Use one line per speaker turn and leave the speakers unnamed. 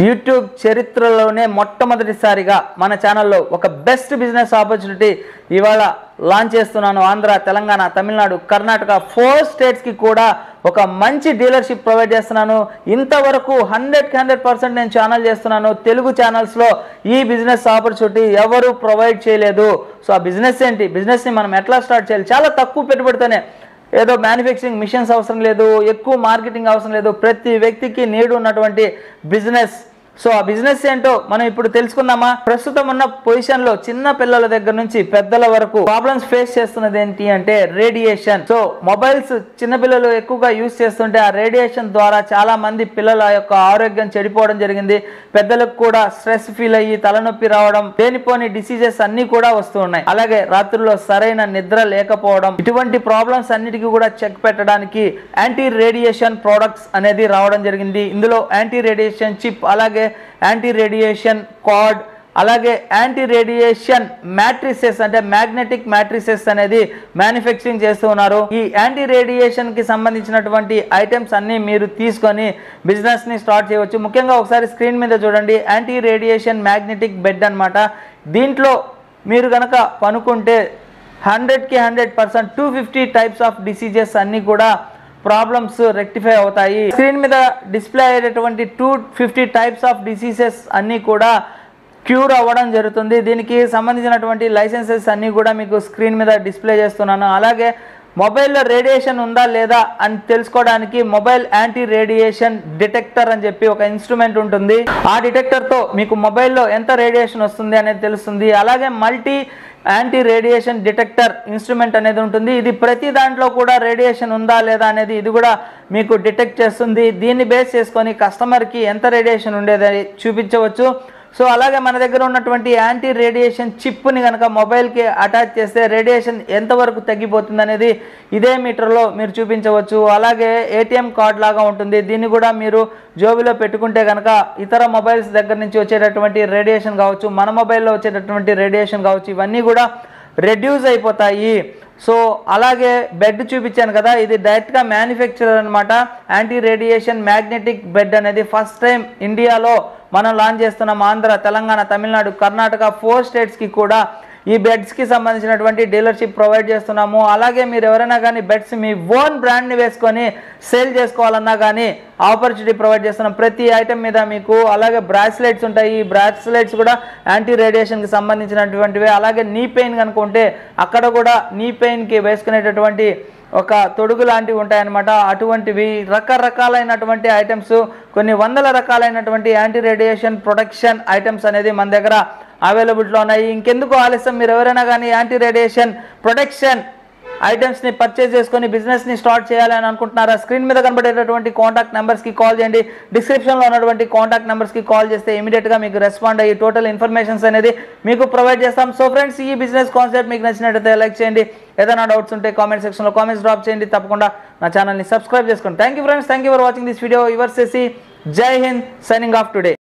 YouTube చరిత్రలోనే మొట్టమొదటిసారిగా మన ఛానల్లో ఒక బెస్ట్ బిజినెస్ ఆపర్చునిటీ ఇవాళ లాంచ్ చేస్తున్నాను ఆంధ్ర తెలంగాణ తమిళనాడు కర్ణాటక ఫోర్ స్టేట్స్కి కూడా ఒక మంచి డీలర్షిప్ ప్రొవైడ్ చేస్తున్నాను ఇంతవరకు హండ్రెడ్కి హండ్రెడ్ పర్సెంట్ నేను ఛానల్ చేస్తున్నాను తెలుగు ఛానల్స్లో ఈ బిజినెస్ ఆపర్చునిటీ ఎవరు ప్రొవైడ్ చేయలేదు సో ఆ బిజినెస్ ఏంటి బిజినెస్ని మనం ఎట్లా స్టార్ట్ చేయాలి చాలా తక్కువ పెట్టుబడితోనే ఏదో మ్యానుఫ్యాక్చరింగ్ మిషన్స్ అవసరం లేదు ఎక్కువ మార్కెటింగ్ అవసరం లేదు ప్రతి వ్యక్తికి నీడు ఉన్నటువంటి బిజినెస్ సో ఆ బిజినెస్ ఏంటో మనం ఇప్పుడు తెలుసుకుందామా ప్రస్తుతం ఉన్న పొజిషన్ లో చిన్న పిల్లల దగ్గర నుంచి పెద్దల వరకు ప్రాబ్లమ్స్ ఫేస్ చేస్తున్నది ఏంటి అంటే రేడియేషన్ సో మొబైల్స్ చిన్న పిల్లలు ఎక్కువగా యూస్ చేస్తుంటే ఆ రేడియేషన్ ద్వారా చాలా మంది పిల్లల యొక్క ఆరోగ్యం చెడిపోవడం జరిగింది పెద్దలకు కూడా స్ట్రెస్ ఫీల్ అయ్యి తలనొప్పి రావడం లేనిపోని డిసీజెస్ అన్ని కూడా వస్తూ ఉన్నాయి అలాగే రాత్రుల్లో సరైన నిద్ర లేకపోవడం ఇటువంటి ప్రాబ్లమ్స్ అన్నిటికీ కూడా చెక్ పెట్టడానికి యాంటీ రేడియేషన్ ప్రోడక్ట్స్ అనేది రావడం జరిగింది ఇందులో యాంటీ రేడియేషన్ చిప్ అలాగే యాంటీ రేడియేషన్ కార్డ్ అలాగే యాంటీ రేడియేషన్ మ్యాట్రిసెస్ అంటే మ్యాగ్నెటిక్ మ్యాట్రిసెస్ అనేది మ్యానుఫ్యాక్చరింగ్ చేస్తూ ఉన్నారు ఈ యాంటీ రేడియేషన్ కి సంబంధించినటువంటి ఐటమ్స్ అన్ని మీరు తీసుకొని బిజినెస్ ని స్టార్ట్ చేయవచ్చు ముఖ్యంగా ఒకసారి స్క్రీన్ మీద చూడండి యాంటీ రేడియేషన్ మ్యాగ్నెటిక్ బెడ్ అన్నమాట దీంట్లో మీరు కనుక పనుకుంటే హండ్రెడ్కి hundred percent two fifty types of diseases అన్నీ కూడా ప్రాబ్లమ్స్ రెక్టిఫై అవుతాయి స్క్రీన్ మీద డిస్ప్లే అయ్యేటటువంటి two fifty types of diseases అన్నీ కూడా క్యూర్ అవ్వడం జరుగుతుంది దీనికి సంబంధించినటువంటి లైసెన్సెస్ అన్నీ కూడా మీకు స్క్రీన్ మీద డిస్ప్లే చేస్తున్నాను అలాగే మొబైల్లో రేడియేషన్ ఉందా లేదా అని తెలుసుకోవడానికి మొబైల్ యాంటీ రేడియేషన్ డిటెక్టర్ అని చెప్పి ఒక ఇన్స్ట్రుమెంట్ ఉంటుంది ఆ డిటెక్టర్తో మీకు మొబైల్లో ఎంత రేడియేషన్ వస్తుంది అనేది తెలుస్తుంది అలాగే multi anti radiation detector instrument అనేది ఉంటుంది ఇది ప్రతి దాంట్లో కూడా రేడియేషన్ ఉందా లేదా అనేది ఇది కూడా మీకు డిటెక్ట్ చేస్తుంది దీన్ని బేస్ చేసుకొని కస్టమర్కి ఎంత రేడియేషన్ ఉండేది చూపించవచ్చు సో అలాగే మన దగ్గర ఉన్నటువంటి యాంటీ రేడియేషన్ చిప్ని కనుక మొబైల్కి అటాచ్ చేస్తే రేడియేషన్ ఎంతవరకు తగ్గిపోతుంది అనేది ఇదే మీటర్లో మీరు చూపించవచ్చు అలాగే ఏటీఎం కార్డ్ లాగా ఉంటుంది దీన్ని కూడా మీరు జోబిలో పెట్టుకుంటే కనుక ఇతర మొబైల్స్ దగ్గర నుంచి వచ్చేటటువంటి రేడియేషన్ కావచ్చు మన మొబైల్లో వచ్చేటటువంటి రేడియేషన్ కావచ్చు ఇవన్నీ కూడా రెడ్యూస్ అయిపోతాయి సో అలాగే బెడ్ చూపించాను కదా ఇది డైరెక్ట్గా మ్యానుఫ్యాక్చరర్ అనమాట యాంటీ రేడియేషన్ మ్యాగ్నెటిక్ బెడ్ అనేది ఫస్ట్ టైం ఇండియాలో మనం లాంచ్ చేస్తున్నాం ఆంధ్ర తెలంగాణ తమిళనాడు కర్ణాటక ఫోర్ స్టేట్స్కి కూడా ఈ బెడ్స్కి సంబంధించినటువంటి డీలర్షిప్ ప్రొవైడ్ చేస్తున్నాము అలాగే మీరు ఎవరైనా కానీ బెడ్స్ మీ ఓన్ బ్రాండ్ని వేసుకొని సేల్ చేసుకోవాలన్నా కానీ ఆపర్చునిటీ ప్రొవైడ్ చేస్తున్నాం ప్రతి ఐటెం మీద మీకు అలాగే బ్రాస్లెట్స్ ఉంటాయి ఈ బ్రాస్లెట్స్ కూడా యాంటీ రేడియేషన్కి సంబంధించినటువంటివి అలాగే నీ పెయిన్ కనుక ఉంటే అక్కడ కూడా నీ పెయిన్కి వేసుకునేటటువంటి ఒక తొడుగు లాంటివి ఉంటాయన్నమాట అటువంటివి రకరకాలైనటువంటి ఐటమ్స్ కొన్ని వందల రకాలైనటువంటి యాంటీ రేడియేషన్ ప్రొటెక్షన్ ఐటమ్స్ అనేది మన దగ్గర అవైలబిలిటీలో ఉన్నాయి ఇంకెందుకు ఆలస్యం మీరు ఎవరైనా కానీ యాంటీ రేడియేషన్ ప్రొటెక్షన్ ఐటమ్స్ని పర్చేస్ చేసుకొని బిజినెస్ని స్టార్ట్ చేయాలని అనుకుంటున్నారా స్క్రీన్ మీద కనబడేటటువంటి కాంటాక్ట్ నెంబర్స్కి కాల్ చేయండి డిస్క్రిప్షన్లో ఉన్నటువంటి కాంటాక్ట్ నెంబర్స్కి కాల్ చేస్తే ఇమీడియట్గా మీకు రెస్పాండ్ అయ్యి టోటల్ ఇన్ఫర్మేషన్స్ అనేది మీకు ప్రొవైడ్ చేస్తాం సో ఫ్రెండ్స్ ఈ బిజినెస్ కాన్సెప్ట్ మీకు నచ్చినట్టయితే లైక్ చేయండి ఏదైనా డౌట్స్ ఉంటే కామెంట్ సెక్షన్లో కామెంట్స్ డ్రాప్ చేయండి తప్పకుండా నా ఛానల్ని సబ్స్క్రైబ్ చేసుకోండి thank you friends thank you for watching this video your సెసి జై హింద్ సైనింగ్ ఆఫ్ టుడే